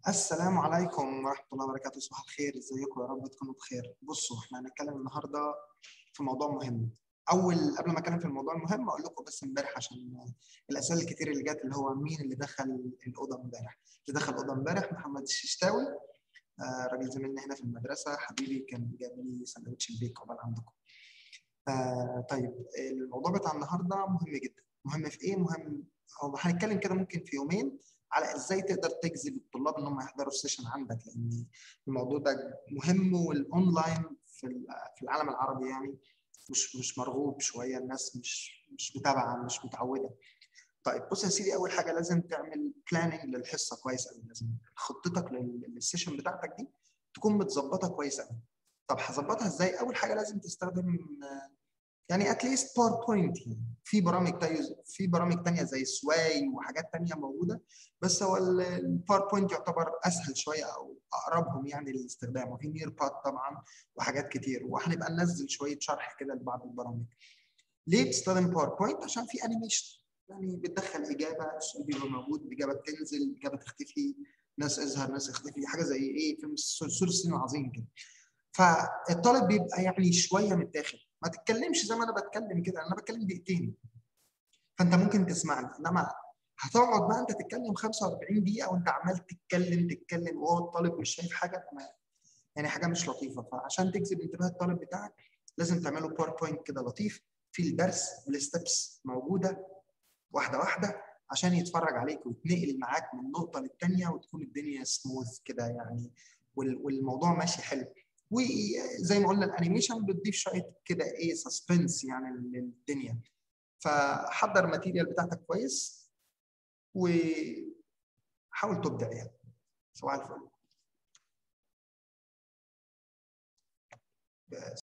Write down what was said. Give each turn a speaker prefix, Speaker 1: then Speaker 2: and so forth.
Speaker 1: السلام عليكم ورحمة الله وبركاته صباح الخير ازيكم يا رب تكونوا بخير بصوا احنا هنتكلم النهارده في موضوع مهم اول قبل ما اتكلم في الموضوع المهم اقول لكم بس امبارح عشان الاسئله الكتير اللي جت اللي هو مين اللي دخل الاوضه امبارح اللي دخل الاوضه امبارح محمد الششتاوي آه راجل زميلنا هنا في المدرسه حبيبي كان جاب لي سندوتش البيك عقبال عندكم آه طيب الموضوع بتاع النهارده مهم جدا مهم في ايه مهم هو هنتكلم كده ممكن في يومين على ازاي تقدر تجذب الطلاب ان هم يحضروا السيشن عندك لان الموضوع ده مهم والاونلاين في في العالم العربي يعني مش مش مرغوب شويه الناس مش مش متابعه مش متعوده طيب بص يا سيدي اول حاجه لازم تعمل بلاننج للحصه كويس قوي لازم خطتك للسيشن بتاعتك دي تكون متظبطه كويس قوي طب هظبطها ازاي اول حاجه لازم تستخدم يعني اتليست باوربوينت يعني في برامج تانية في برامج تانية زي سواي وحاجات تانية موجودة بس هو الباوربوينت يعتبر اسهل شوية او اقربهم يعني للاستخدام وفي نير باد طبعا وحاجات كتير وهنبقى ننزل شوية شرح كده لبعض البرامج ليه بتستخدم باوربوينت عشان في انيميشن يعني بتدخل اجابه السؤال بيبقى موجود الاجابه بتنزل الاجابه تختفي ناس اظهر ناس اختفي حاجه زي ايه فيلم سور الصين العظيم كده فالطالب بيبقى يعني شويه متاخد ما تتكلمش زي ما انا بتكلم كده انا بتكلم دقيقتين فانت ممكن تسمعني انما هتقعد بقى انت تتكلم 45 دقيقه وانت عمال تتكلم تتكلم وهو الطالب مش شايف حاجه يعني حاجه مش لطيفه فعشان تجذب انتباه الطالب بتاعك لازم تعمله باوربوينت كده لطيف في الدرس الستبس موجوده واحده واحده عشان يتفرج عليك ويتنقل معاك من نقطه للثانيه وتكون الدنيا سموث كده يعني والموضوع ماشي حلو وزي ما قلنا الانيميشن بتضيف شويه كده ايه سسبنس يعني للدنيا فحضر الماتيريال بتاعتك كويس وحاول تبدع يعني صباح الفل